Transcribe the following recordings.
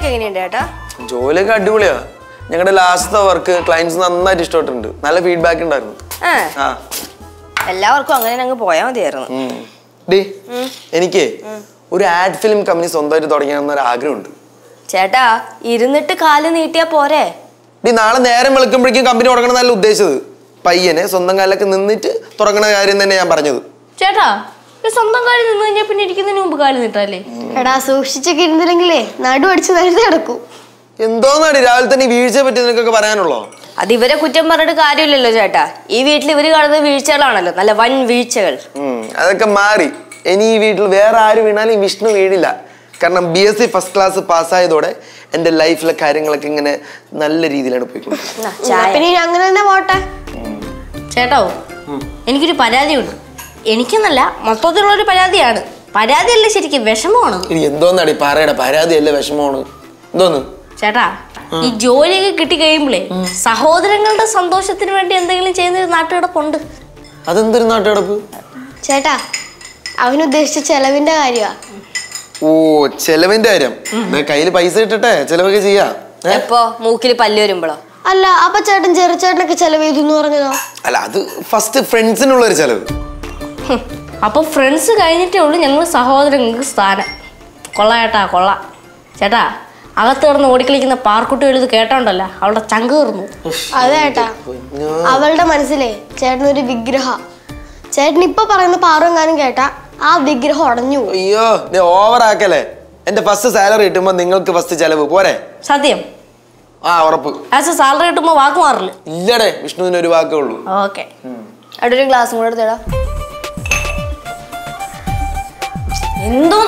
ജോലിയൊക്കെ എങ്ങനെയുണ്ട് ചേട്ടാ ജോലിയൊക്കെ അടിപൊളിയാ ഞങ്ങളുടെ ലാസ്റ്റത്തെ വർക്ക് ക്ലയൻസ് നന്നായിട്ട് ഇഷ്ടപ്പെട്ടിട്ടുണ്ട് നല്ല ഫീഡ്ബാക്ക് ഉണ്ടായിരുന്നു ആ ആ എല്ലാവർക്കും അങ്ങനെ അങ്ങ് പോയാൽ മതിയായിരുന്നു ഉം. ഡി എനിക്ക് ഒരു ആഡ് ഫിലിം കമ്പനി സ്വന്തമായിട്ട് തുടങ്ങണമെന്നൊരു ആഗ്രഹമുണ്ട് ചേട്ടാ ഇരുന്നിട്ട് കാല് നീട്ടിയാ പോരെ ഡി നാളെ നേരം വെളുക്കുമ്പോഴേക്കും കമ്പനി തുടങ്ങണം എന്നല്ല ഉദ്ദേശിച്ചത് പയ്യനെ സ്വന്തം കാലിലൊക്കെ നിന്നിട്ട് തുടങ്ങണ കാര്യം തന്നെ ഞാൻ പറഞ്ഞത് ചേട്ടാ ഈ സ്വന്തം കാലിൽ നിന്ന് കഴിഞ്ഞാൽ പിന്നെ ഇരിക്കുന്നതിന് മുമ്പ് കാലിൽ നിട്ടല്ലേ എടാ സൂക്ഷിച്ചൊക്കെ ഇരുന്നില്ലെങ്കിലേ നടു അടിച്ച് നിരത്തി കിടക്കും എന്തോന്നാടി രാവിലെ തന്നെ ഈ വീഴ്ചയെ പറ്റി നിനക്കൊക്കെ പറയാനുള്ളോ അത് ഇവരെ കുറ്റം പറഞ്ഞിട്ട് കാര്യമില്ലല്ലോ ചേട്ടാ ഈ വീട്ടിൽ ഇവര് കാണുന്നത് വീഴ്ചകളാണല്ലോ നല്ല വൻ വീഴ്ചകൾ ഉം, അതൊക്കെ മാറി ഇനി ഈ വീട്ടിൽ വേറെ ആര് വീണാലും ഈ വിഷ്ണു വീടില്ല കാരണം B S C first class പാസ്സായതോടെ എൻ്റെ ലൈഫിലെ കാര്യങ്ങളൊക്കെ ഇങ്ങനെ നല്ല രീതിയിലാണ് പോയിക്കൊണ്ടിരിക്കുന്നത് എന്നാ, ചായ പിന്നെ ഇനി അങ്ങനെ തന്നെ പോട്ടെ ചേട്ടോ എനിക്കൊരു പരാതിയുണ്ട് എനിക്കെന്നല്ല മൊത്തത്തിലുള്ളൊരു പരാതിയാണ് പരാതിയല്ല ശരിക്കും വിഷമമാണ് ഇനി എന്തോന്നാടി പറയട പരാതിയല്ല വിഷമമാണ് എന്തോന്ന് ചേട്ടാ ഈ ജോലിയൊക്കെ കിട്ടി കഴിയുമ്പോഴേ സഹോദരങ്ങളുടെ സന്തോഷത്തിന് വേണ്ടി എന്തെങ്കിലും ചെയ്യുന്നൊരു നാട്ടുകിടപ്പുണ്ട് അതെന്തൊരു നാട്ടുകിടപ്പ് ചേട്ടാ അവനുദ്ദേശിച്ച ചെലവിന്റെ കാര്യമാ ഓ ചെലവിന്റെ കാര്യം കയ്യിൽ പൈസ ഇട്ടിട്ടെ ചെലവൊക്കെ ചെയ്യാ ഏ? എപ്പോ മൂക്കിൽ പല്ല് വരുമ്പോഴോ അല്ല അപ്പൊ ചേട്ടൻ ചെറുചേട്ടനൊക്കെ ചെലവ് ചെയ്തു എന്ന് പറഞ്ഞതോ അല്ല അത് ഫസ്റ്റ് ഫ്രണ്ട്സിനുള്ള ഒരു ചെലവ് ഹും. അപ്പൊ ഫ്രണ്ട്സ് കഴിഞ്ഞിട്ടേ ഉള്ളൂ ഞങ്ങൾ സഹോദരങ്ങൾക്ക് സ്ഥാനം കൊള്ള ചേട്ടാ കൊള്ള ചേട്ടാ അകത്ത് കിടന്ന് ഓടിക്കളിക്കുന്ന പാർക്കുട്ടികൾ ഇത് കേട്ടോണ്ടല്ല അവളുടെ ചങ്ക് കീർന്നു അതെ ചേട്ടാ അവളുടെ മനസ്സിലേ ചേട്ടനൊരു വിഗ്രഹ ചേട്ടൻ ഇപ്പൊ പറയുന്ന പാറുങ്ങാനും കേട്ടാ ആ വിഗ്രഹം ഉടഞ്ഞു പോകും അയ്യോ നീ ഓവർ ആക്കല്ലേ എന്റെ ഫസ്റ്റ് സാലറി കിട്ടുമ്പോ നിങ്ങൾക്ക് ഫസ്റ്റ് ചെലവ് പോരെ സത്യം ആ ഉറപ്പ് ആസ് എ സാലറി കിട്ടുമ്പോൾ വാക്ക് മാറില്ല ഇല്ലടേ വിഷ്ണുവിന് ഒരു വാക്കേ ഉള്ളൂ ഓക്കെ അവിടെ ഒരു ഗ്ലാസും കൂടെ എടുത്തേടാ എന്തോ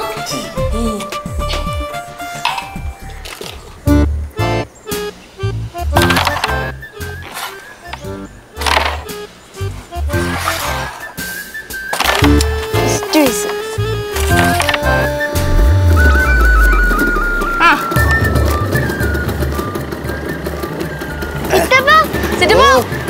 ആ സിറ്റുമ്പോ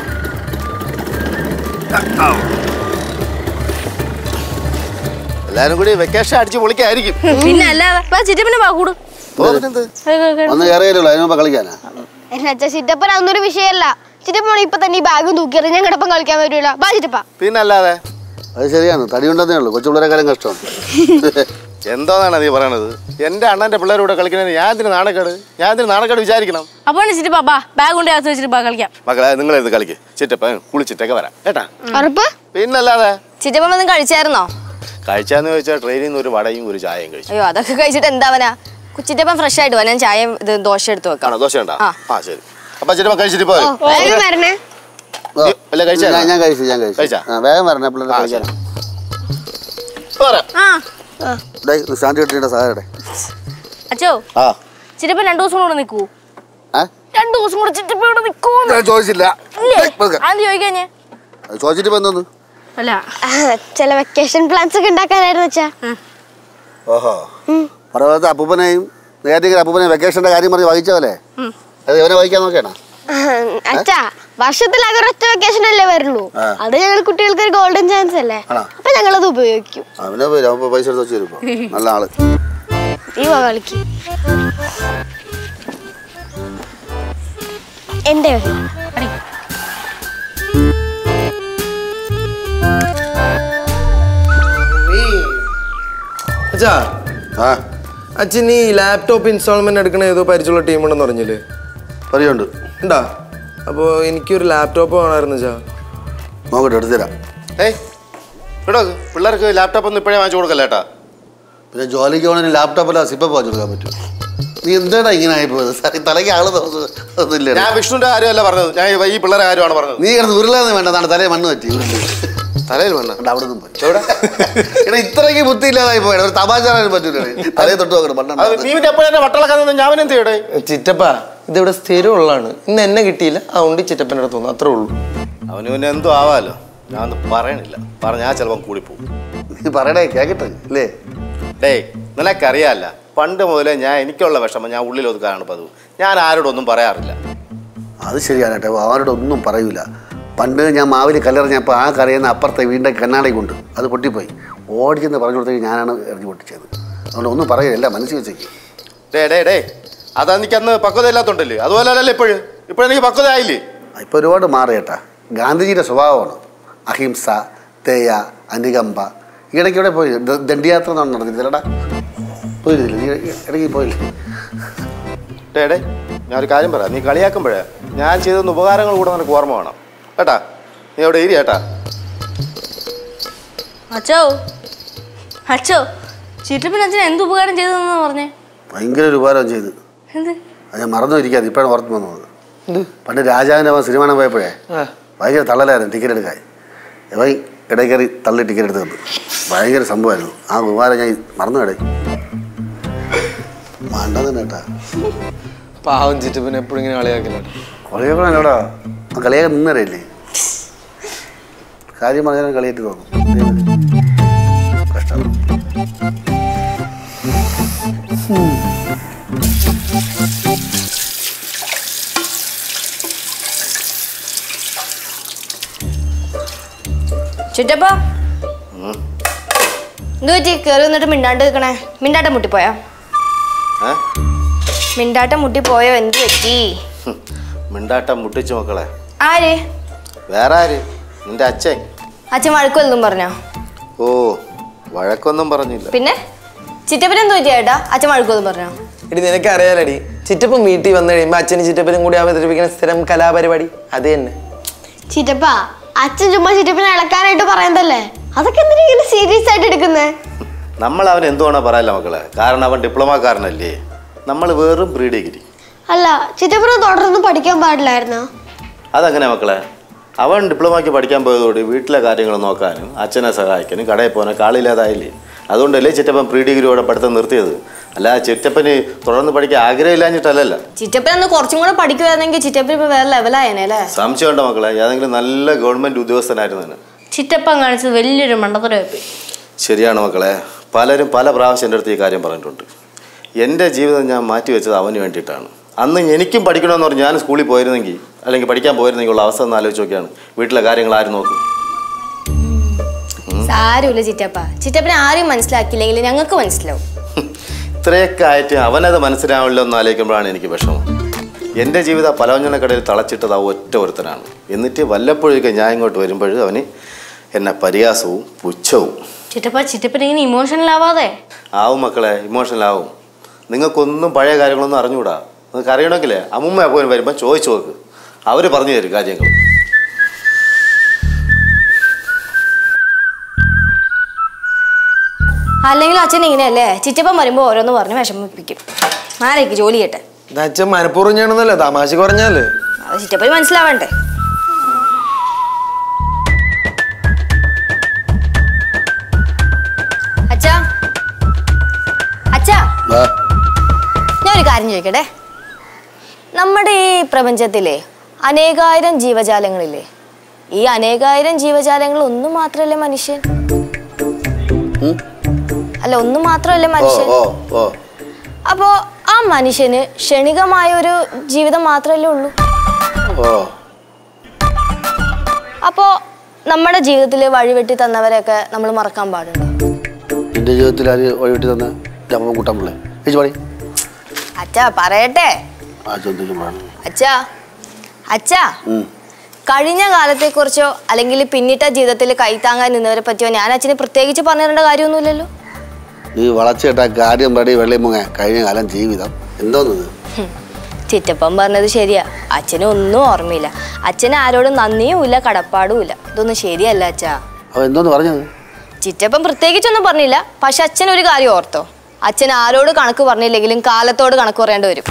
എല്ലാരും കൂടി വെക്കേഷൻ അടിച്ച് പൊളിക്കായിരിക്കും പിന്നെ അല്ലാതെ വാ ചിറ്റപ്പനെ വാ കൂട് പോകരുത്. വന്ന് കയറിയല്ലോ അതിന് മുമ്പ് കളിക്കാനാ എന്നെ അച്ഛാ ചിറ്റപ്പൻ അതൊന്നും വിഷയമല്ല ചിറ്റപ്പൻ ഇപ്പൊ തന്നെ ഈ ബാഗും തൂക്കിയത് ഞങ്ങടൊപ്പം കളിക്കാൻ പറ്റൂല ബാ ചിറ്റപ്പ പിന്നല്ലാതെ അത് ശരിയാണ് തടി ഉണ്ടെന്നേ ഉള്ളൂ കൊച്ചു പിള്ളേരെക്കാളും കഷ്ടം എന്തോന്നാണ് നീ പറയണത് എന്റെ അണ്ണന്റെ പിള്ളേരുടെ കൂടെ കളിക്കുന്നത് ഞാൻ ഇതിന് നാണക്കേട് ഞാൻ ഇതിന് നാണക്കേട് വിചാരിക്കണം അപ്പോൾ ചിറ്റപ്പ ബാ ബാഗ് കൊണ്ട് അകത്ത് വെച്ചിട്ട് ബാ കളിക്കാം മക്കളെ നിങ്ങൾ ഇത് കളിക്ക് ചിറ്റപ്പ കുളിച്ചിട്ടൊക്കെ വരാം കേട്ടാ ഉറപ്പ് പിന്നല്ലാതെ ചിറ്റപ്പം വന്ന് കഴിച്ചായിരുന്നോ കഴിച്ചാന്ന് ചോദിച്ചാൽ ട്രെയിനിൽ നിന്ന് ഒരു വടയും ഒരു ചായയും കഴിച്ചു അയ്യോ അതൊക്കെ കഴിച്ചിട്ട് എന്താവനാ ചിറ്റപ്പം ഫ്രഷ് ആയിട്ട് വാ ഞാൻ ചായ ഇത് ദോശ എടുത്ത് വെക്കാം ആണോ ദോശ ഉണ്ടോ ആ. ആ ശരി അപ്പൊ ചിറ്റപ്പ കഴിച്ചിട്ട് പോയോ വേഗം വരണേ അല്ല കഴിച്ചാ ഞാൻ ഞാൻ കഴിച്ചു ഞാൻ കഴിച്ചു കഴിച്ചാ? ആ, വേഗം വരണേ പിള്ളേരെ ആ, കളിക്കാൻ പോരാ. ആ സ്റ്റാൻഡ് കിട്ടിയുടെ സഹായം അച്ചോ ആ ചിറ്റപ്പൻ രണ്ടു ദിവസം കൂടെ നിൽക്കൂ ഏ രണ്ടു ദിവസം കൂടെ ചിറ്റപ്പ ഇവിടെ നിൽക്കൂ ഞാൻ ചോദിച്ചില്ല ഏയ്, പതുക്കെ. അത് ചോദിക്കാൻ ഞാൻ അത് ചോദിച്ചിട്ട് ഇപ്പൊ എന്തോന്ന് അല്ല ചില വെക്കേഷൻ പ്ലാൻസ് ഒക്കെ ഉണ്ടാക്കാനായിരുന്നു വെച്ചാ ഓഹോ പറഞ്ഞ അപ്പൂപ്പനെയും നേരത്തെ അപ്പൂപ്പനെ വെക്കേഷന്റെ കാര്യം പറഞ്ഞ് വഹിച്ചവല്ലേ അത് ഇവനെ വഹിക്കാൻ നോക്കിയാണോ അച്ഛാ വർഷത്തിലാകെ ഒരൊറ്റ വെക്കേഷൻ അല്ലേ വരുള്ളൂ ആ. അത് ഞങ്ങൾ കുട്ടികൾക്ക് ഒരു ഗോൾഡൻ ചാൻസ് അല്ലേ ആണോ? അപ്പൊ ഞങ്ങൾ അത് ഉപയോഗിക്കും അവനെ പോയി അവൻ പൈസ എടുത്ത് വെച്ച് തരും ഇപ്പൊ നല്ല ആള് ഈ വാ കളിക്ക് എന്റെ കളി അച്ഛാ ആ അച്ഛൻ ഈ ലാപ്ടോപ്പ് ഇൻസ്റ്റാൾമെന്റ് എടുക്കണ ഏതോ പരിചയമുള്ള ടീം ഉണ്ടെന്ന് പറഞ്ഞില്ലേ പറയുണ്ട് ഉണ്ടാ അപ്പോൾ എനിക്കൊരു ലാപ്ടോപ്പ് വേണമായിരുന്നു അച്ഛാ നോക്കട്ടെ എടുത്തു തരാം ഏയ് ഇവിടെ നോക്ക്. പിള്ളേർക്ക് ലാപ്ടോപ്പ് ഒന്നും ഇപ്പോഴേ വാങ്ങിച്ചു കൊടുക്കല്ല ഏട്ടാ പിന്നെ ജോലിക്ക് പോകണമെങ്കിൽ ലാപ്ടോപ്പല്ല സിപ്പ വാങ്ങിച്ചു കൊടുക്കാൻ പറ്റും നീ എന്താടാ ഇങ്ങനെ ആയിപ്പോയത് സാറി തലയ്ക്ക് ആള് ഒന്നുമില്ല ഞാൻ വിഷ്ണുവിന്റെ കാര്യമല്ല പറഞ്ഞത് ഞാൻ ഈ പിള്ളേരെ കാര്യമാണ് പറഞ്ഞത് നീ കിടന്ന് ഉരുളാന്ന് വേണ്ട നാളെ തലേ മണ്ണ് പറ്റി തലയിൽ വേണ്ട കണ്ട അവിടെ നിന്നും പോയി എടാ ഇത്രയ്ക്ക് ബുദ്ധി ഇല്ലാതായി പോയത് ഒരു തമാശ പറയാൻ പറ്റൂല തലേ തൊട്ട് നോക്കണം അത് മണ്ണെണ്ണ നീ പിന്നെ എപ്പോഴെന്നെ വട്ടളക്കാൻ ഞാൻ എന്ത് ചെയ്യടേ ചിറ്റപ്പ ഇതിവിടെ സ്ഥിരമുള്ളതാണ് ഇന്ന് എന്നെ കിട്ടിയില്ല അതുകൊണ്ട് ചിറ്റപ്പൻ്റെ അടുത്ത് തോന്നുന്നു അത്രേ ഉള്ളൂ അവന് പിന്നെ എന്തോ ആവാലോ ഞാൻ ഒന്നും പറയണില്ല പറഞ്ഞാൽ ചിലപ്പം കൂടിപ്പോകും നീ പറയണേ കേക്കട്ടെ അല്ലേ ഡേയ് നിനക്കറിയാല്ല പണ്ട് മുതലേ ഞാൻ എനിക്കുള്ള വിഷമം ഞാൻ ഉള്ളിൽ ഒതുക്കാനാണ് പതിവ് ഞാൻ ആരോടൊന്നും പറയാറില്ല അത് ശരിയാണ് കേട്ടോ അവനോട് ഒന്നും പറയൂല പണ്ട് ഞാൻ മാവിൽ കല്ലെറിഞ്ഞപ്പോൾ ആ കരയുന്ന അപ്പുറത്തെ വീടിൻ്റെ കണ്ണാടി കൊണ്ട് അത് പൊട്ടിപ്പോയി ഓടിച്ചെന്ന് പറഞ്ഞു കൊടുത്തേക്ക് ഞാനാണ് എറിഞ്ഞു പൊട്ടിച്ചത് അതുകൊണ്ട് ഒന്നും പറയില്ല മനസ്സിൽ വെച്ചേക്ക് ഡേ ഡേ ഡേ അതാ എനിക്ക് അന്ന് പക്വത ഇല്ലാത്തോണ്ടല്ലേ അതുപോലെ അല്ലല്ലോ ഇപ്പോഴും ഇപ്പോഴെനിക്ക് പക്വത ആയില്ലേ ഇപ്പോൾ ഒരുപാട് മാറി കേട്ടാ ഗാന്ധിജിയുടെ സ്വഭാവമാണ് അഹിംസ തേയ അനുകമ്പ ഇടയ്ക്ക് ഇവിടെ പോയി ദ- ദണ്ഡിയാത്ര എന്ന് നടന്നിട്ടില്ലടാ പോയില്ല നീ ഇടയ്ക്ക് പോയില്ലേ ഡേടേ ഞാനൊരു കാര്യം പറയാം നീ കളിയാക്കുമ്പോഴേ ഞാൻ ചെയ്തൊന്ന് ഉപകാരങ്ങൾ കൂടെ നിനക്ക് ഓർമ്മ വേണം കേട്ടാ നീ അവിടെ ഇരി കേട്ടാ അച്ചോ അച്ചോ ചിറ്റപ്പൻ അച്ഛൻ എന്ത് ഉപകാരം ചെയ്തതെന്നാ പറഞ്ഞേ ഭയങ്കര ഒരു ഉപകാരം ചെയ്ത് എന്ത് അത് ഞാൻ മറന്നു ഇരിക്കാതെ ഇപ്പോഴാണ് ഓർത്ത് വന്നത് പണ്ട് രാജാവിൻ്റെ അവൻ സിനിമ കാണാൻ പോയപ്പോഴേ ഭയങ്കര തള്ളലായിരുന്നു ടിക്കറ്റ് എടുക്കാൻ ഇവൻ ഇടയിൽ കയറി തള്ളി ടിക്കറ്റ് എടുത്ത് തന്നു ഭയങ്കര സംഭവമായിരുന്നു ആ ഉപകാരം ഞാൻ മറന്നു ഇടയിൽ മണ്ടന്നെ കേട്ടാ പാവം ചിറ്റപ്പൻ എപ്പോഴും ഇങ്ങനെ കളിയാക്കില്ല കളിയൊക്കെ എന്നോടാ ആ കളിയൊക്കെ നിന്നറിയില്ലേ കാര്യം പറഞ്ഞാലും കളിയായിട്ട് തോന്നും കഷ്ടം ചുറ്റപ്പ എന്ത് പറ്റി കയറി വന്നിട്ട് മിണ്ടാണ്ട് നിൽക്കണേ മിണ്ടാട്ടം മുട്ടിപ്പോയോ ഏ മിണ്ടാട്ടം മുട്ടിപ്പോയോ എന്ത് പറ്റി ഹും, മിണ്ടാട്ടം മുട്ടിച്ചു മക്കളെ ആര് വേറെ ആര് നിന്റെ അച്ഛൻ അച്ഛൻ വഴക്കൊന്നും പറഞ്ഞോ ഓ വഴക്കൊന്നും പറഞ്ഞില്ല പിന്നെ ചിറ്റപ്പൻ എന്ത് പറ്റി ചേട്ടാ അച്ഛൻ വഴക്കൊന്നും പറഞ്ഞോ എടി നിനക്ക് അറിയാലടി ചിറ്റപ്പൻ വീട്ടിൽ വന്നു കഴിയുമ്പോൾ അച്ഛനും ചിറ്റപ്പനും കൂടി അവതരിപ്പിക്കുന്ന സ്ഥിരം കലാപരിപാടി അത് തന്നെ ചിറ്റപ്പ അച്ഛൻ ചുമ്മാ ചിറ്റപ്പനെ ഇളക്കാനായിട്ട് പറയുന്നതല്ലേ അതൊക്കെ എന്തിനാ ഇങ്ങനെ സീരിയസ് ആയിട്ട് എടുക്കുന്നേ നമ്മൾ അവൻ എന്ത് വേണോ പറയാല്ല മക്കളെ കാരണം അവൻ ഡിപ്ലോമക്കാരനല്ലേ നമ്മൾ വെറും പ്രീ ഡിഗ്രി അല്ല ചിറ്റപ്പനെ തുടർന്ന് പഠിക്കാൻ പാടില്ലായിരുന്നോ അതങ്ങനെ മക്കളെ അവൻ ഡിപ്ലോമയ്ക്ക് പഠിക്കാൻ പോയതോടെ വീട്ടിലെ കാര്യങ്ങൾ നോക്കാനും അച്ഛനെ സഹായിക്കാനും കടയിൽ പോകാനും കാളില്ലാതായില്ലേ അതുകൊണ്ടല്ലേ ചിറ്റപ്പൻ പ്രീ ഡിഗ്രിയോടെ പഠിത്തം നിർത്തിയത് അല്ല ചിറ്റപ്പന് തുടർന്ന് പഠിക്കാൻ ആഗ്രഹമില്ലാഞ്ഞിട്ടല്ലല്ല ചിറ്റപ്പൻ ഒന്ന് കുറച്ചും കൂടെ പഠിക്കുമായിരുന്നെങ്കിൽ ചിറ്റപ്പൻ ഇപ്പൊ വേറെ ലെവലായേനെ അല്ലേ സംശയമുണ്ടോ മക്കളെ ഏതെങ്കിലും നല്ല ഗവൺമെന്റ് ഉദ്യോഗസ്ഥനായിരുന്നു ചിറ്റപ്പൻ കാണിച്ചത് വലിയൊരു മണ്ടത്തരമായി ശരിയാണ് മക്കളെ പലരും പല പ്രാവശ്യം എൻ്റെ അടുത്ത് ഈ കാര്യം പറഞ്ഞിട്ടുണ്ട് എൻ്റെ ജീവിതം ഞാൻ മാറ്റി വെച്ചത് അവന് വേണ്ടിയിട്ടാണ് അന്ന് എനിക്കും പഠിക്കണമെന്ന് പറഞ്ഞ് ഞാൻ സ്കൂളിൽ പോയിരുന്നെങ്കിൽ അല്ലെങ്കിൽ പഠിക്കാൻ പോയിരുന്നെങ്കിൽ ഉള്ള അവസ്ഥ ഒന്ന് ആലോചിച്ച് നോക്കിയാണ് വീട്ടിലെ കാര്യങ്ങൾ ആര് നോക്കും സാരമില്ല ചിറ്റപ്പ ചിറ്റപ്പനെ ആരെയും മനസ്സിലാക്കിയില്ലെങ്കിൽ ഞങ്ങൾക്ക് മനസ്സിലാവും ഇത്രയൊക്കെ ആയിട്ട് അവനത് മനസ്സിലാവില്ല എന്ന് ആലോചിക്കുമ്പോഴാണ് എനിക്ക് വിഷമം എൻ്റെ ജീവിതം പലവഞ്ഞനക്കടയിൽ തളച്ചിട്ടത് ആ ഒറ്റ ഒരുത്തനാണ് എന്നിട്ട് വല്ലപ്പോഴൊക്കെ ഞാൻ ഇങ്ങോട്ട് വരുമ്പോൾ അവന് എന്നെ പരിഹാസവും പുച്ഛവും ചിറ്റപ്പ ചിറ്റപ്പൻ ഇങ്ങനെ ഇമോഷണൽ ആവാതെ ആവും മക്കളെ ഇമോഷണൽ ആവും നിങ്ങൾക്കൊന്നും പഴയ കാര്യങ്ങളൊന്നും അറിഞ്ഞുകൂടാ നിങ്ങൾക്ക് അറിയണമെങ്കിലേ അമ്മുമ്മ അപ്പോഴും വരുമ്പോൾ ചോദിച്ചു നോക്ക് അവർ പറഞ്ഞു തരും കാര്യങ്ങൾ അല്ലെങ്കിൽ അച്ഛൻ ഇങ്ങനെയല്ലേ ചിറ്റപ്പൻ വരുമ്പോൾ ഓരോന്ന് പറഞ്ഞ് വിഷമിപ്പിക്കും ആരേക്ക് ജോലി ചെയ്യട്ടെ ഇത് അച്ഛൻ മനഃപൂർവ്വം ചെയ്യണമെന്നല്ലേ തമാശക്ക് പറഞ്ഞാലേ അത് ചിറ്റപ്പന് മനസ്സിലാവണ്ടേ അച്ഛാ അച്ഛാ ആ, ഞാൻ ഒരു കാര്യം ചോദിക്കട്ടെ നമ്മുടെ ഈ പ്രപഞ്ചത്തിലെ അനേകായിരം ജീവജാലങ്ങളില്ലേ ഈ അനേകായിരം ജീവജാലങ്ങൾ ഒന്നു മാത്രമല്ലേ മനുഷ്യൻ അല്ല ഒന്നു മാത്രമല്ലേ ഓ മനുഷ്യൻ ഓ ഓ അപ്പോ ആ മനുഷ്യന് ക്ഷണികമായ ഒരു ജീവിതം മാത്രമല്ലേ ഉള്ളൂ ഓ അപ്പോ നമ്മുടെ ജീവിതത്തിൽ വഴിവെട്ടി തന്നവരെയൊക്കെ നമ്മൾ മറക്കാൻ പാടുണ്ടോ നിന്റെ ജീവിതത്തിൽ ആര് വഴിവിട്ട് തന്ന ജപ്പം കൂട്ടാൻ പിള്ളേ ചേച്ചി പാടി അച്ഛാ പറയട്ടെ ആ ചോദിക്കുമ്പോഴാണ് അച്ഛാ അച്ഛാ കഴിഞ്ഞ കാലത്തെക്കുറിച്ചോ അല്ലെങ്കിൽ പിന്നിട്ട ജീവിതത്തിൽ കൈത്താങ്ങാൻ നിന്നവരെ പറ്റിയോ ഞാൻ അച്ഛന് പ്രത്യേകിച്ച് പറഞ്ഞു തരേണ്ട കാര്യമൊന്നുമില്ലല്ലോ നീ വളച്ചു കേട്ടാ കാര്യം പടി വെള്ളിമുങ്ങ കഴിഞ്ഞ കാലം ജീവിതം എന്തോന്നത് ഹും. ചിറ്റപ്പൻ പറഞ്ഞത് ശരിയാ അച്ഛന് ഒന്നും ഓർമ്മയില്ല അച്ഛന് ആരോടും നന്ദിയും ഇല്ല കടപ്പാടും ഇല്ല ഇതൊന്നും ശരിയല്ല അച്ഛാ അവ എന്തോന്ന് പറഞ്ഞത് ചിറ്റപ്പൻ പ്രത്യേകിച്ചൊന്നും പറഞ്ഞില്ല പക്ഷെ അച്ഛൻ ഒരു കാര്യം ഓർത്തോ അച്ഛൻ ആരോട് കണക്ക് പറഞ്ഞില്ലെങ്കിലും കാലത്തോട് കണക്ക് പറയേണ്ടി വരും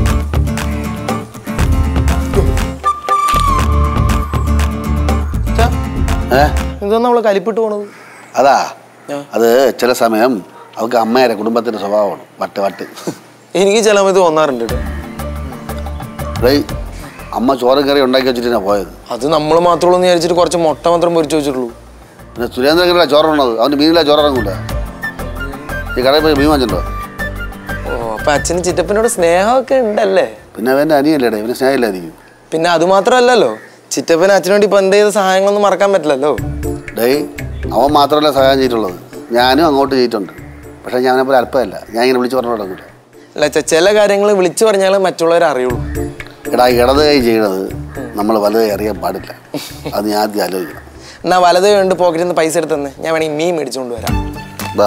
ഏ എന്തോ നമ്മള് കലിപ്പിട്ട് പോണത് അതാ അത് ചില സമയം അവൾക്ക് അമ്മയുടെ കുടുംബത്തിന്റെ സ്വഭാവമാണ് വട്ട് വട്ട് എനിക്ക് ചില സമയത്ത് തോന്നാറുണ്ട് കേട്ടോ ഡേയ് അമ്മ ചോറും കറി ഉണ്ടാക്കി വെച്ചിട്ടാണ് പോയത് അത് നമ്മൾ മാത്രമുള്ളൂ എന്ന് വിചാരിച്ചിട്ട് കുറച്ച് മുട്ട മാത്രം പൊരിച്ചു വെച്ചിട്ടുള്ളൂ പിന്നെ സുരേന്ദ്രൻ ചോറുണ്ടത് അവന് മീനില്ല ചോറിറങ്ങൂല ഈ കടയിൽ പോയി മീൻ വാങ്ങിച്ചിട്ടുണ്ടോ ഓ അപ്പൊ അച്ഛന് ചിറ്റപ്പനോട് സ്നേഹമൊക്കെ ഉണ്ടല്ലേ പിന്നെ അവൻ്റെ അനിയല്ലേടേ ഇവന് സ്നേഹമില്ലായിരിക്കും പിന്നെ അത് മാത്രമല്ലല്ലോ ചിറ്റപ്പൻ അച്ഛന് വേണ്ടി ഇപ്പൊ എന്ത് ചെയ്ത സഹായങ്ങളൊന്നും മറക്കാൻ പറ്റില്ലല്ലോ ഡേയ് അവൻ മാത്രമല്ല സഹായം ചെയ്തിട്ടുള്ളത് ഞാനും അങ്ങോട്ട് ചെയ്തിട്ടുണ്ട് പക്ഷേ ഞാൻ അവനെ പോലെ അല്പമല്ല ഞാൻ ഇങ്ങനെ വിളിച്ച് പറഞ്ഞു തുടങ്ങില്ല അല്ല അച്ഛാ ചില കാര്യങ്ങൾ വിളിച്ചു പറഞ്ഞാൽ മറ്റുള്ളവർ അറിയുള്ളൂ എടാ ഇടത് കൈ ചെയ്യണത് നമ്മൾ വലത് കൈ അറിയാൻ പാടില്ല അത് ഞാൻ ആദ്യം ആലോചിക്കണം എന്നാ വലത് കണ്ട് പോക്കറ്റിൽ നിന്ന് പൈസ എടുത്ത് തന്നെ ഞാൻ വേണമെങ്കിൽ മീൻ മേടിച്ചുകൊണ്ട് വരാം ബാ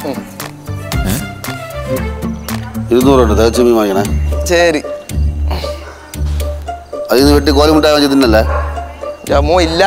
ഇരുന്നൂറുണ്ട് തികച്ചു മീൻ വാങ്ങിക്കണേ ശരി അതിൽ നിന്ന് വെട്ടി കോലമുട്ടായി വാങ്ങി തിന്നല്ലേ ജമ്മോ ഇല്ല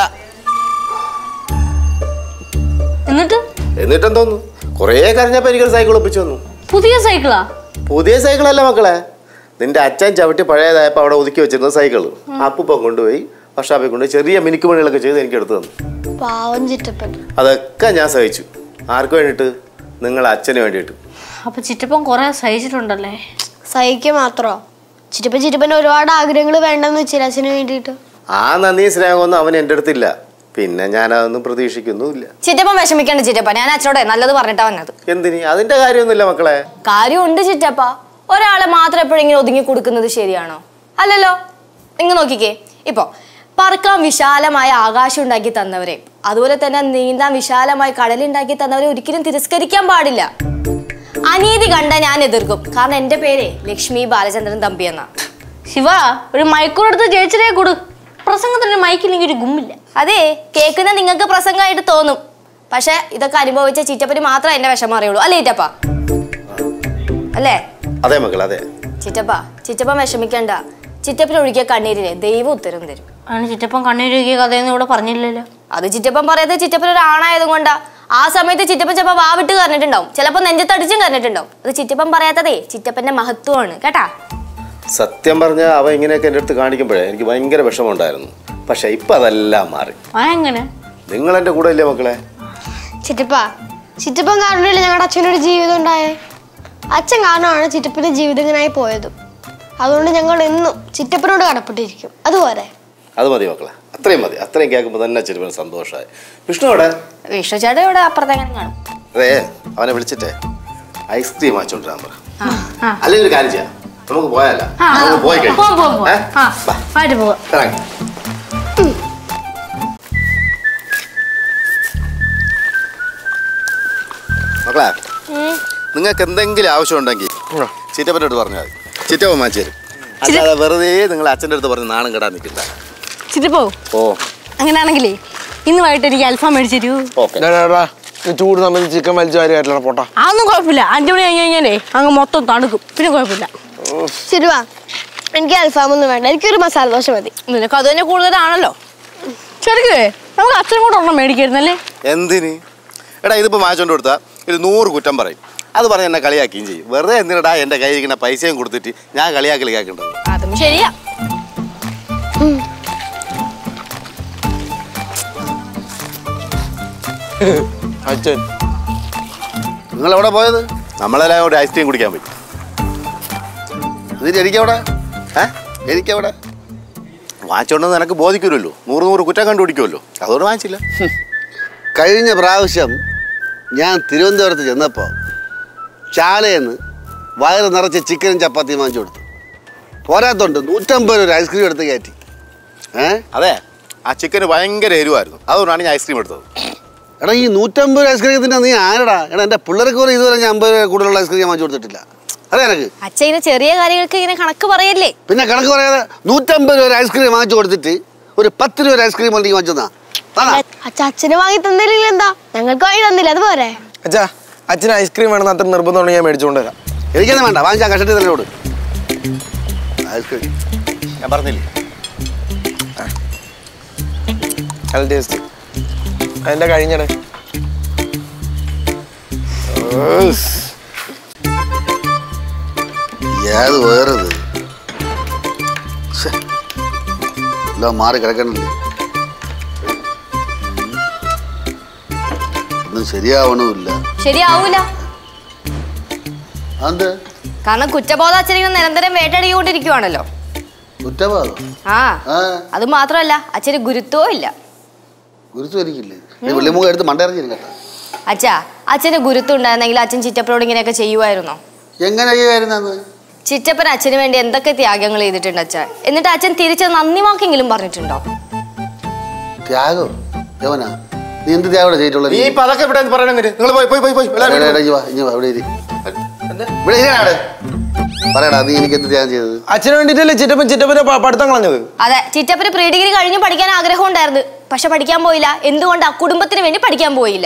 എന്നിട്ട് എന്നിട്ടെന്തോന്നു കുറേ കരഞ്ഞപ്പോൾ എനിക്കൊരു സൈക്കിൾ ഒപ്പിച്ചു വന്നു പുതിയ സൈക്കിളാ പുതിയ സൈക്കിളല്ല മക്കളെ നിന്റെ അച്ഛൻ ചവിട്ടി പഴയതായപ്പോൾ അവിടെ ഒതുക്കി വെച്ചിരുന്ന സൈക്കിള് അപ്പൂപ്പൻ കൊണ്ടുപോയി വർഷാപ്പിൽ കൊണ്ടുപോയി ചെറിയ മിനുക്ക് പണികളൊക്കെ ചെയ്ത് എനിക്ക് എടുത്തു തന്നു പാവം ചിറ്റപ്പൻ അതൊക്കെ ഞാൻ സഹിച്ചു ആർക്ക് വേണ്ടിയിട്ട് നിങ്ങളെ അച്ഛന് വേണ്ടിയിട്ട് അപ്പൊ ചിറ്റപ്പൻ കുറെ സഹിച്ചിട്ടുണ്ടല്ലേ സഹിക്കുക മാത്രോ ചിറ്റപ്പൻ ചിറ്റപ്പൻ ഒരുപാട് ആഗ്രഹങ്ങൾ വേണ്ടെന്ന് വെച്ചില്ല അച്ഛന് വേണ്ടിയിട്ട് ആ നന്ദിയും സ്നേഹമൊന്നും അവൻ എൻ്റെ അടുത്തില്ല പിന്നെ ഞാൻ അതൊന്നും പ്രതീക്ഷിക്കുന്നുമില്ല ചിറ്റപ്പൻ വിഷമിക്കണ്ട ചിറ്റപ്പ ഞാൻ അച്ഛനോടെ നല്ലത് പറഞ്ഞിട്ടാ വന്നത് എന്തിന് അതിന്റെ കാര്യമൊന്നുമില്ല മക്കളെ കാര്യമുണ്ട് ചിറ്റപ്പ ഒരാളെ മാത്രം എപ്പോഴെങ്കിലും ഒതുങ്ങി കൊടുക്കുന്നത് ശരിയാണോ അല്ലല്ലോ നിങ്ങൾ നോക്കിക്കേ ഇപ്പോ പറക്കാൻ വിശാലമായ ആകാശം ഉണ്ടാക്കി തന്നവരെ അതുപോലെ തന്നെ നീന്താൻ വിശാലമായ കടലുണ്ടാക്കി തന്നവരെ ഒരിക്കലും തിരസ്കരിക്കാൻ പാടില്ല അനീതി കണ്ട ഞാൻ എതിർക്കും കാരണം എന്റെ പേര് ലക്ഷ്മി ബാലചന്ദ്രൻ തമ്പി എന്നാ ശിവ ഒരു മൈക്കൂടെടുത്ത് ജയിച്ചതേ കൊടു പ്രസംഗത്തിന് മൈക്കില്ലെങ്കിൽ ഒരു ഗുമ്മില്ല അതെ കേൾക്കുന്ന നിങ്ങൾക്ക് പ്രസംഗമായിട്ട് തോന്നും പക്ഷെ ഇതൊക്കെ അനുഭവിച്ച ചിറ്റപ്പന് മാത്രമേ എന്റെ വിഷമം അറിയുള്ളൂ അല്ലേ ചിറ്റപ്പ അല്ലേ അതെ മക്കളെ അതെ ചിറ്റപ്പ ചിറ്റപ്പൻ വിഷമിക്കണ്ട ചിറ്റപ്പൻ ഒഴുകിയ കണ്ണീരിനെ ദൈവം ഉത്തരം തരും ആണ് ചിറ്റപ്പൻ കണ്ണീരൊക്കെ കഥയൊന്നും ഇവിടെ പറഞ്ഞില്ലല്ലോ അത് ചിറ്റപ്പൻ പറയുന്നത് ചിറ്റപ്പൻ ഒരു ആണായതും കൊണ്ടാ ആ സമയത്ത് ചിറ്റപ്പൻ ചിലപ്പോൾ വാവിട്ട് കരഞ്ഞിട്ടുണ്ടാവും ചിലപ്പോൾ നെഞ്ചത്തടിച്ചും കരഞ്ഞിട്ടുണ്ടാവും അത് ചിറ്റപ്പൻ പറയാത്തതേ ചിറ്റപ്പന്റെ മഹത്വമാണ് കേട്ടാ സത്യം പറഞ്ഞാൽ അവ ഇങ്ങനെയൊക്കെ എൻ്റെ അടുത്ത് കാണിക്കുമ്പോഴേ എനിക്ക് ഭയങ്കര വിഷമമുണ്ടായിരുന്നു പക്ഷെ ഇപ്പം അതെല്ലാം മാറി ആ എങ്ങനെ നിങ്ങൾ എൻ്റെ കൂടെ ഇല്ലേ മക്കളെ ചിറ്റപ്പ ചിറ്റപ്പൻ കാരണമല്ലേ ഞങ്ങളുടെ അച്ഛനൊരു ജീവിതം ഉണ്ടായേ അച്ഛൻ കാരണമാണ് ചിറ്റപ്പന്റെ ജീവിതം ഇങ്ങനായി പോയത് അതുകൊണ്ട് ഞങ്ങൾ എന്നും ചിറ്റപ്പനോട് കടപ്പെട്ടിരിക്കും അതുപോലെ അത് മതി മക്കളെ അത്രയും മതി അത്രയും കേൾക്കുമ്പോൾ തന്നെ ചെരുവന് സന്തോഷമായി വിഷ്ണു അവിടെ വിഷ്ണു ചേട്ടൻ ഇവിടെ അപ്പുറത്തെങ്ങനെ കാണും അതെ അവനെ വിളിച്ചിട്ടേ ഐസ്ക്രീം വാങ്ങിച്ചോണ്ടിരാൻ പറ അല്ലെങ്കിൽ ഒരു കാര്യം ചെയ്യാം നമുക്ക് പോയാലോ നമുക്ക് പോയി കഴിക്കാം. പോവാം, പോവാം, പോവാം. ഏ? ആ. വാ, ആയിട്ട് പോവാ ഇറങ്ങ്. മക്കളെ നിങ്ങൾക്ക് എന്തെങ്കിലും ആവശ്യമുണ്ടെങ്കിൽ ചിറ്റപ്പൻ്റെ അടുത്ത് പറഞ്ഞാൽ മതി ചിറ്റപ്പൻ വാങ്ങിച്ചു തരും അല്ലാതെ വെറുതെ നിങ്ങൾ അച്ഛൻ്റെ അടുത്ത് പറഞ്ഞ് നാണം കെടാൻ നിൽക്കില്ല ചിറ്റപ്പോ ഓ അങ്ങനെയാണെങ്കിലേ ഇന്ന് വൈകിട്ട് എനിക്ക് അൽഫാം മേടിച്ചു തരൂ ഓക്കെ ഡാ, ഡാ, ഡാ. ഈ ചൂട് സമയത്ത് ചിക്കൻ വലിച്ചു വാരി കയറ്റില്ല പോട്ടാ അതൊന്നും കുഴപ്പമില്ല അഞ്ചു മണി കഴിഞ്ഞ് കഴിഞ്ഞാലേ അങ്ങ് മൊത്തം തണുക്കും പിന്നെ കുഴപ്പമില്ല ശരിവാ എനിക്ക് അൽഫാമൊന്നും വേണ്ട എനിക്കൊരു മസാല ദോശ മതി നിനക്ക് അത് തന്നെ കൂടുതലാണല്ലോ ശരിക്കേ നമുക്ക് അച്ഛനും കൂടെ ഒരെണ്ണം മേടിക്കായിരുന്നല്ലേ എന്തിന് എടാ ഇതിപ്പോൾ വാങ്ങിച്ചോണ്ട് കൊടുത്താൽ ഇത് നൂറ് കുറ്റം പറയും അത് പറഞ്ഞ് എന്നെ കളിയാക്കുകയും ചെയ്യും വെറുതെ എന്തിനടാ എൻ്റെ കയ്യിൽ ഇരിക്കുന്ന പൈസയും കൊടുത്തിട്ട് ഞാൻ കളിയാക്കൽ കേൾക്കേണ്ടത് അതും ശരിയാ അച്ഛൻ നിങ്ങൾ എവിടെ പോയത് നമ്മളെല്ലാം കൂടി ഐസ്ക്രീം കുടിക്കാൻ പോയി എന്നിട്ട് എനിക്കവിടെ ഏ എനിക്കവിടെ വാങ്ങിച്ചോണ്ടെന്ന് നിനക്ക് ബോധിക്കുമല്ലോ നൂറ് നൂറ് കുറ്റം കണ്ടുപിടിക്കുമല്ലോ അതുകൊണ്ട് വാങ്ങിച്ചില്ല കഴിഞ്ഞ പ്രാവശ്യം ഞാൻ തിരുവനന്തപുരത്ത് ചെന്നപ്പോൾ ചാലയെന്ന് വയറ് നിറച്ച് ചിക്കനും ചപ്പാത്തിയും വാങ്ങിച്ചു കൊടുത്തു പോരാത്തോണ്ട് നൂറ്റമ്പത് രൂപ ഒരു ഐസ്ക്രീം എടുത്ത് കയറ്റി ഏ അതെ ആ ചിക്കന് ഭയങ്കര എരിവായിരുന്നു അതുകൊണ്ടാണ് ഞാൻ ഐസ്ക്രീം എടുത്തത് എടാ ഈ നൂറ്റമ്പത് രൂപ ഐസ്ക്രീം തിന്നാ നീ ആരടാ എടാ എൻ്റെ പിള്ളേർക്ക് പോലും ഇതുവരെ ഞാൻ അമ്പത് രൂപ കൂടുതലുള്ള ഐസ്ക്രീം ഞാൻ വാങ്ങിച്ചു കൊടുത്തിട്ടില്ല അതെ എനിക്ക് അച്ഛ ഇങ്ങനെ ചെറിയ കാര്യങ്ങൾക്ക് ഇങ്ങനെ കണക്ക് പറയല്ലേ പിന്നെ കണക്ക് പറയാതെ നൂറ്റമ്പത് രൂപ ഒരു ഐസ്ക്രീം വാങ്ങിച്ചു കൊടുത്തിട്ട് ഒരു പത്ത് രൂപ ഒരു ഐസ്ക്രീം വണ്ടി വാങ്ങിച്ചു തന്നാ അതാ അച്ഛ അച്ഛന് വാങ്ങി തന്നില്ലെങ്കിൽ എന്താ ഞങ്ങൾക്ക് വാങ്ങി തന്നില്ല അത് പോരെ അച്ഛാ അച്ഛന് ഐസ്ക്രീം വേണമെന്ന് അത്ര നിർബന്ധമുണ്ടെങ്കിൽ ഞാൻ മേടിച്ചുകൊണ്ട് വരാം എനിക്കൊന്നും വേണ്ട വാങ്ങിച്ചാൽ കഷട്ടി തന്നോട് ഐസ്ക്രീം ഞാൻ പറഞ്ഞില്ലേ നല്ല ടേസ്റ്റ് അതിന്റെ കഴിഞ്ഞടേ ഏത് വേറത് എല്ലാം മാറി കിടക്കണില്ലേ ഒന്നും ശരിയാവണമില്ല ശരിയാവൂല അത് കാരണം കുറ്റബോധ അച്ഛനിങ്ങനെ നിരന്തരം വേട്ടടിക്കൊണ്ടിരിക്കുവാണല്ലോ കുറ്റവാദം ആ ആ അത് മാത്രമല്ല അച്ഛന് ഗുരുത്വവും ഇല്ല ഗുരുത്തു എനിക്കില്ലേ നീ വെള്ളിമുഖം എടുത്ത് മണ്ടയിറങ്ങി കേട്ടോ അച്ഛാ അച്ഛന് ഗുരുത്വം ഉണ്ടായിരുന്നെങ്കിൽ അച്ഛൻ ചിറ്റപ്പനോട് ഇങ്ങനെയൊക്കെ ചെയ്യുമായിരുന്നോ എങ്ങനെ ചെയ്യുമായിരുന്നത് ചിറ്റപ്പൻ അച്ഛന് വേണ്ടി എന്തൊക്കെ ത്യാഗങ്ങൾ ചെയ്തിട്ടുണ്ട് അച്ഛൻ എന്നിട്ട് അച്ഛൻ തിരിച്ച് നന്ദി വാക്കെങ്കിലും പറഞ്ഞിട്ടുണ്ടോ ത്യാഗം യവനാ നീ എന്ത് ത്യാഗം ചെയ്തിട്ടുള്ളത് നീ ഇപ്പൊ അതൊക്കെ ഇവിടെ പറയണം നിങ്ങൾ പോയി പോയി പോയി പോയി എല്ലാവരും ഇവിടെ ഇരി വാ, ഇങ്ങ് വാ, ഇവിടെ ഇരി. ഇവിടെ ഇരിടാ അവിടെ. പറയടാ നീ എനിക്ക് എന്ത് ത്യാഗം ചെയ്തത് അച്ഛന് വേണ്ടിട്ടല്ലേ ചിറ്റപ്പൻ ചിറ്റപ്പന്റെ പ- പഠിത്തം കളഞ്ഞത് അതെ ചിറ്റപ്പന് പ്രീ ഡിഗ്രി കഴിഞ്ഞ് പഠിക്കാൻ ആഗ്രഹം ഉണ്ടായിരുന്നു പക്ഷെ പഠിക്കാൻ പോയില്ല എന്തുകൊണ്ടാ കുടുംബത്തിന് വേണ്ടി പഠിക്കാൻ പോയില്ല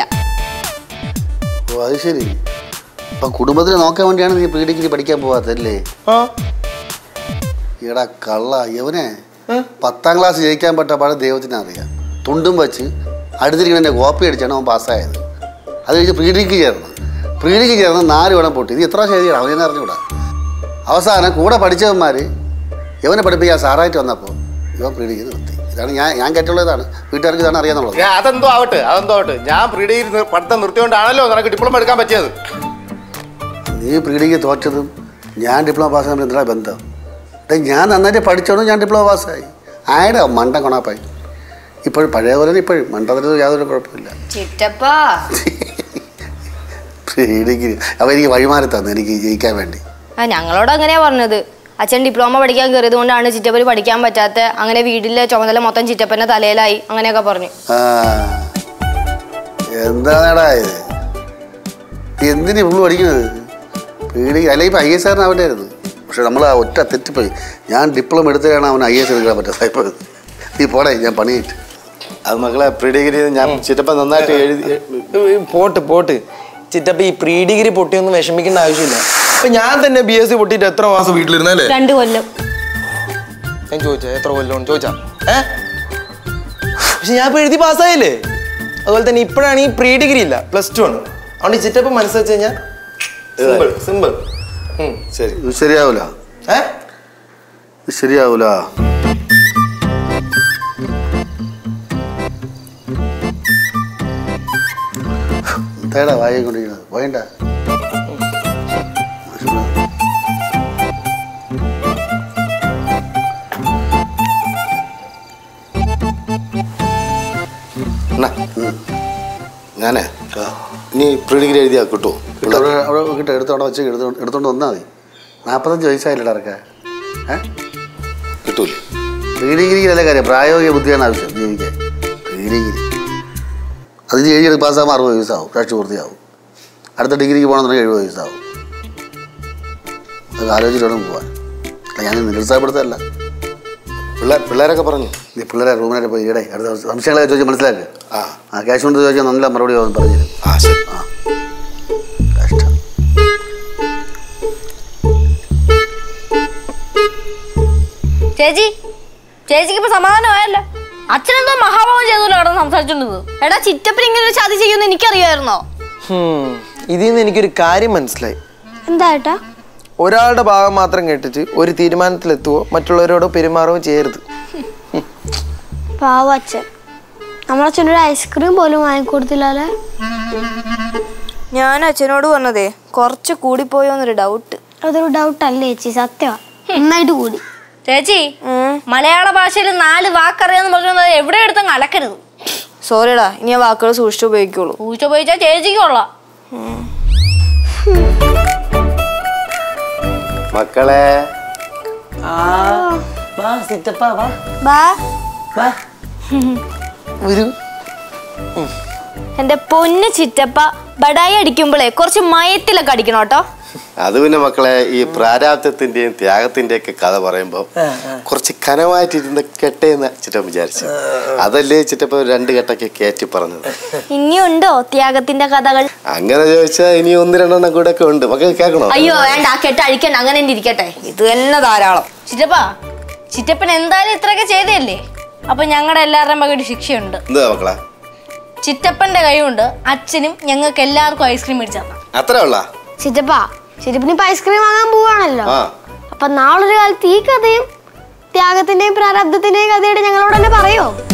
ഓ അത് ശരി അപ്പൊ കുടുംബത്തിനെ നോക്കാൻ വേണ്ടിയാണ് നീ പ്രീ ഡിഗ്രി പഠിക്കാൻ പോവാത്തല്ലേ ആ എടാ കള്ള ഇവനെ പത്താം ക്ലാസ് ജയിക്കാൻ പറ്റ പാടെ ദൈവത്തിന് അറിയാം തുണ്ടും വെച്ച് അടുത്തിരിക്കുന്ന കോപ്പി അടിച്ചാണ് അവൻ പാസ്സായത് അത് കഴിഞ്ഞ് പ്രീ ഡിഗ്രി ചേർന്ന് പ്രീ ഡിഗ്രി ചേർന്ന് നാല് വടം പൊട്ടി ഇത് എത്ര ശരിയാണ് അവനെ അറിഞ്ഞൂടാ അവസാനം കൂടെ പഠിച്ചവന്മാർ ഇവനെ പഠിപ്പിക്കാൻ സാറായിട്ട് വന്നപ്പോൾ ഇവൻ പ്രീ ഡിഗ്രി നിർത്തി ഇതാണ് ഞാൻ ഞാൻ കേട്ടുള്ളതാണ് വീട്ടുകാർക്ക് ഇതാണ് അറിയാന്നുള്ളത് ഏ, അതെന്തോ ആവട്ടെ അതെന്തോ ആവട്ടെ ഞാൻ പ്രീ ഡിഗ്രി പഠിത്തം നിർത്തിയോണ്ടാണല്ലോ നിനക്ക് ഡിപ്ലോമ എടുക്കാൻ പറ്റിയത് നീ പ്രീ ഡിഗ്രി തോറ്റതും ഞാൻ ഡിപ്ലോമ പാസ്സാകുമ്പോൾ എന്താ ബന്ധം ഡേ ഞാൻ നന്നായിട്ട് പഠിച്ചോണ്ടും ഞാൻ ഡിപ്ലോമ പാസ്സായി ആയടാ മണ്ടൻ കൊണാപ്പായി ഇപ്പോഴും പഴയ പോലെ ഇപ്പോഴും മണ്ടത്തിന് യാതൊരു കുഴപ്പമില്ല ചിറ്റപ്പാ പ്രീ ഡിഗ്രി അവ എനിക്ക് വഴിമാറി തന്നു എനിക്ക് ജയിക്കാൻ വേണ്ടി ആ ഞങ്ങളോട് അങ്ങനെയാ പറഞ്ഞത് അച്ഛൻ ഡിപ്ലോമ പഠിക്കാൻ കയറിയത് കൊണ്ടാണ് ചിറ്റപ്പന് പഠിക്കാൻ പറ്റാത്ത അങ്ങനെ വീട്ടിലെ ചുമതല മൊത്തം ചിറ്റപ്പന്റെ തലയിലായി അങ്ങനെയൊക്കെ പറഞ്ഞു ആ എന്താണെടാ ഇത് എന്തിനു പുള്ളു പഠിക്കുന്നത് പ്രീ ഡിഗ്രി അല്ലെങ്കിൽ ഇപ്പം ഐ എസ് ആറിന് ആവണ്ടായിരുന്നു പക്ഷെ നമ്മൾ ആ ഒറ്റ തെറ്റിപ്പോയി ഞാൻ ഡിപ്ലോമ എടുത്തതാണ് അവൻ ഐ എസ് എടുക്കാൻ പറ്റാത്തത് നീ പോടേ ഞാൻ പണിയിട്ട് അത് മക്കളെ പ്രീ ഡിഗ്രി ഞാൻ ചിറ്റപ്പം നന്നായിട്ട് എഴുതി ഏ, പോട്ട് പോട്ട് ചിറ്റപ്പ ഈ പ്രീ ഡിഗ്രി പൊട്ടിയൊന്നും വിഷമിക്കേണ്ട ആവശ്യമില്ല അപ്പൊ ഞാൻ തന്നെ ബി എസ് സി പൊട്ടിയിട്ട് എത്ര മാസം വീട്ടിലിരുന്നല്ലേ രണ്ടു കൊല്ലം ഞാൻ ചോദിച്ചാ എത്ര കൊല്ലം ചോദിച്ചാ ഏ പക്ഷെ ഞാൻ ഇപ്പൊ എഴുതി പാസ്സായില്ലേ അതുപോലെ തന്നെ ഇപ്പോഴാണ് ഈ പ്രീ ഡിഗ്രി ഇല്ല പ്ലസ് ടു ആണ് അതുകൊണ്ട് ഈ ചിറ്റപ്പ മനസ്സ് കഴിഞ്ഞാൽ സിമ്പിൾ സിമ്പിൾ ശരി ഇത് ശരിയാവൂല ഏ ഇത് ശരിയാവൂല എന്താടാ വായ കൊണ്ടിരിക്കുന്നത് പോയണ്ട എന്നാ ഞാനേ നീ പ്രീ ഡിഗ്രി എഴുതിയാ കിട്ടുമോ കിട്ടും അവിടെ അവിടെ കിട്ടും എടുത്തോണ്ട് വെച്ച് എടുത്തോണ്ട് എടുത്തോണ്ട് വന്നാൽ മതി നാൽപ്പത്തഞ്ച് വയസ്സായില്ലടാ ഇറക്കാൻ ഏ കിട്ടൂലേ പ്രീ ഡിഗ്രിയിലല്ല കാര്യം പ്രായോഗിക ബുദ്ധിയാണ് ആവശ്യം ജീവിക്കാൻ പ്രീ ഡിഗ്രി അത് എഴുതി പാസ്സാകുമ്പോൾ അറുപത് വയസ്സാവും രാഷ്ട്രീയ പൂർത്തിയാവും അടുത്ത ഡിഗ്രിക്ക് പോകണമെന്നുണ്ടെങ്കിൽ എഴുപത് വയസ്സാവും അത് ആലോചിച്ചിട്ട് വേണം പോകാൻ അല്ല ഞാൻ നിരുത്സാഹപ്പെടുത്തല്ല പിള്ളേർ പിള്ളേരൊക്കെ പറഞ്ഞു നീ പിള്ളേരെ റൂമിലൊക്കെ പോയി ഇടേ അടുത്ത സംശയങ്ങളൊക്കെ ചോദിച്ചാൽ മനസ്സിലാക്കുക ആ ആ ക്യാഷ് കൊണ്ട് ചോദിച്ചാൽ നല്ല മറുപടി അവൻ പറഞ്ഞു തരും ആ ശരി കഷ്ടം ചേച്ചി ചേച്ചിക്ക് ഇപ്പൊ സമാധാനമായല്ലോ അച്ഛനെന്തോ മഹാഭാവം ചെയ്തല്ലോ അവിടെ സംസാരിച്ചോണ്ടത് എടാ ചിറ്റപ്പൻ ഇങ്ങനെ ഒരു ചതി ചെയ്യുമെന്ന് എനിക്കറിയായിരുന്നോ ഹും. ഇതിൽ നിന്ന് എനിക്കൊരു കാര്യം മനസ്സിലായി എന്താ ഏട്ടാ ഒരാളുടെ ഭാഗം മാത്രം കേട്ടിട്ട് ഒരു തീരുമാനത്തിലെത്തുവോ മറ്റുള്ളവരോട് പെരുമാറുകയോ ചെയ്യരുത് പാവ അച്ഛൻ നമ്മളച്ഛനൊരു ഐസ്ക്രീം പോലും വാങ്ങിക്കൊടുത്തില്ലല്ലേ ഞാൻ അച്ഛനോട് പറഞ്ഞതേ കുറച്ച് കൂടിപ്പോയോന്നൊരു ഡൗട്ട് അതൊരു ഡൗട്ട് അല്ലേ ചേച്ചി സത്യമാണ് നന്നായിട്ട് കൂടി ചേച്ചി മലയാള ഭാഷയിൽ നാല് വാക്കറിയാന്ന് പറഞ്ഞത് എവിടെ എടുത്തങ്ങ് അലക്കരുത് സോറിടാ ഇനി ആ വാക്കുകൾ സൂക്ഷിച്ചു ഉപയോഗിക്കുള്ളൂ പൂച്ച ഉപയോഗിച്ചാൽ ചേച്ചിക്ക് കൊള്ളാം മക്കളെ ബാ ഒരു എന്റെ പൊന്ന് ചിറ്റപ്പ ബടായി അടിക്കുമ്പോഴേ കുറച്ച് മയത്തിലൊക്കെ അടിക്കണം കേട്ടോ അത് പിന്നെ മക്കളെ ഈ പ്രാരാബ്ദത്തിന്റെയും ത്യാഗത്തിന്റെയും ഒക്കെ കഥ പറയുമ്പോൾ കുറച്ച് കനമായിട്ടിരുന്ന് കെട്ടേന്ന് ചിറ്റപ്പ വിചാരിച്ചു അതല്ലേ ചിറ്റപ്പ രണ്ട് കെട്ടൊക്കെ കയറ്റി പറഞ്ഞത് ഇനിയുണ്ടോ ത്യാഗത്തിന്റെ കഥകൾ അങ്ങനെ ചോദിച്ചാൽ ഇനി ഒന്ന് രണ്ടെണ്ണം കൂടെ ഒക്കെ ഉണ്ട് മക്കൾ കേൾക്കണോ അയ്യോ വേണ്ട ആ കെട്ട് അഴിക്കണ്ട അങ്ങനെ തന്നെ ഇരിക്കട്ടെ ഇത് തന്നെ ധാരാളം ചിറ്റപ്പ ചിറ്റപ്പൻ എന്തായാലും ഇത്രയൊക്കെ ചെയ്തല്ലേ അപ്പൊ ഞങ്ങളുടെ എല്ലാവരുടെയും മകയുടെ ശിക്ഷയുണ്ട് എന്താ മക്കളെ ചിറ്റപ്പന്റെ കൈ കൊണ്ട് അച്ഛനും ഞങ്ങൾക്ക് എല്ലാവർക്കും ഐസ്ക്രീം മേടിച്ചു തന്നു അത്ര ഉള്ള ചിറ്റപ്പാ ചിറ്റപ്പിന് ഇപ്പൊ ഐസ്ക്രീം വാങ്ങാൻ പോവാണല്ലോ ആ അപ്പൊ നാളൊരു കാലത്ത് ഈ കഥയും ത്യാഗത്തിന്റെയും പ്രാരബ്ധത്തിന്റെയും കഥയുടെ ഞങ്ങളോട് തന്നെ പറയോ